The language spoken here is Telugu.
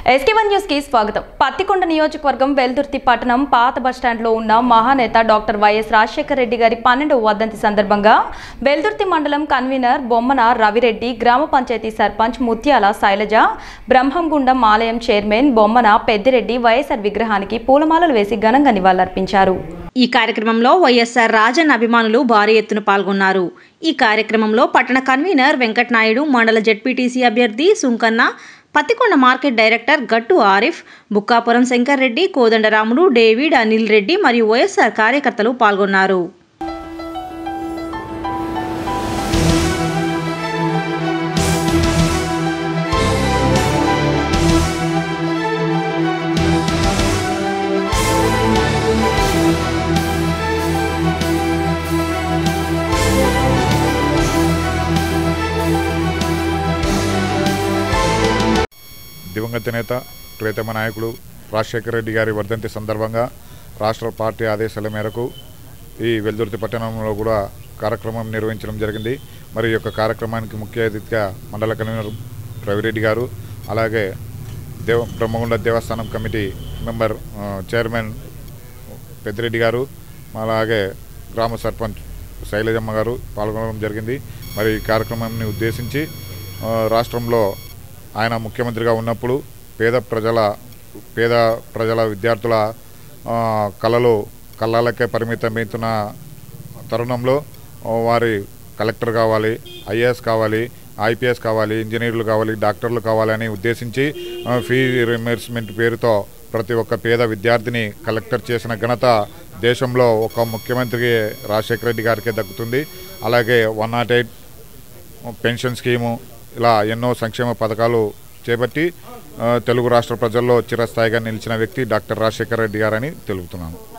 ఎస్కే వన్ న్యూస్ కి స్వాగతం పత్తికొండ నియోజకవర్గం వెల్దుర్తి పట్టణం పాత బస్టాండ్లో ఉన్న మహానేత డాక్టర్ వైఎస్ రాజశేఖర రెడ్డి గారి పన్నెండవ వర్ధంతి సందర్భంగా వెల్దుర్తి మండలం కన్వీనర్ బొమ్మన రవిరెడ్డి గ్రామ పంచాయతీ సర్పంచ్ ముత్యాల శైలజ బ్రహ్మంగుండం ఆలయం చైర్మన్ బొమ్మన పెద్దిరెడ్డి వైఎస్ఆర్ విగ్రహానికి పూలమాలలు వేసి ఘనంగా నివాళులర్పించారు ఈ కార్యక్రమంలో వైఎస్ఆర్ రాజన్ అభిమానులు భారీ ఎత్తున పాల్గొన్నారు ఈ కార్యక్రమంలో పట్టణ కన్వీనర్ వెంకటనాయుడు మండల జెడ్పీటీసీ అభ్యర్థి Sunkanna Pattikonda market director Gattu Arif Bukkapuram Shankar Reddy Kodandaramulu David Anil Reddy మరియు వైఎస్ఆర్ కార్యకర్తలు పాల్గొన్నారు దివంగత నేత ప్రియతమ నాయకుడు రాజశేఖర రెడ్డి గారి వర్ధంతి సందర్భంగా రాష్ట్ర పార్టీ ఆదేశాల మేరకు ఈ వెల్దుర్తి పట్టణంలో కూడా కార్యక్రమం నిర్వహించడం జరిగింది మరి ఈ యొక్క కార్యక్రమానికి ముఖ్య అతిథిగా మండల కన్వీనర్ రవిరెడ్డి గారు అలాగే దేవ బ్రహ్మగుండ దేవస్థానం కమిటీ మెంబర్ ఆ, చైర్మన్ పెద్దిరెడ్డి గారు అలాగే గ్రామ సర్పంచ్ శైలజమ్మ గారు పాల్గొనడం జరిగింది మరి ఈ కార్యక్రమాన్ని ఉద్దేశించి ఆ, రాష్ట్రంలో ఆయన ముఖ్యమంత్రిగా ఉన్నప్పుడు పేద ప్రజల పేద ప్రజల విద్యార్థుల ఆ, కళలు కళ్ళలకే పరిమితమవుతున్న తరుణంలో ఆ, వారి కలెక్టర్ కావాలి ఐఏఎస్ కావాలి ఐపీఎస్ కావాలి ఇంజనీర్లు కావాలి డాక్టర్లు కావాలని ఉద్దేశించి ఆ, ఫీ రిమర్స్మెంట్ పేరుతో ప్రతి ఒక్క పేద విద్యార్థిని కలెక్టర్ చేసిన ఘనత దేశంలో ఒక ముఖ్యమంత్రికి రాజశేఖర రెడ్డి గారికే దక్కుతుంది అలాగే one not eight pension scheme ఇలా ఎన్నో సంక్షేమ పథకాలు చేపట్టి ఆ, తెలుగు రాష్ట్ర ప్రజల్లో చిరస్థాయిగా నిలిచిన వ్యక్తి డాక్టర్ రాజశేఖర రెడ్డి గారని తెలుపుతున్నాను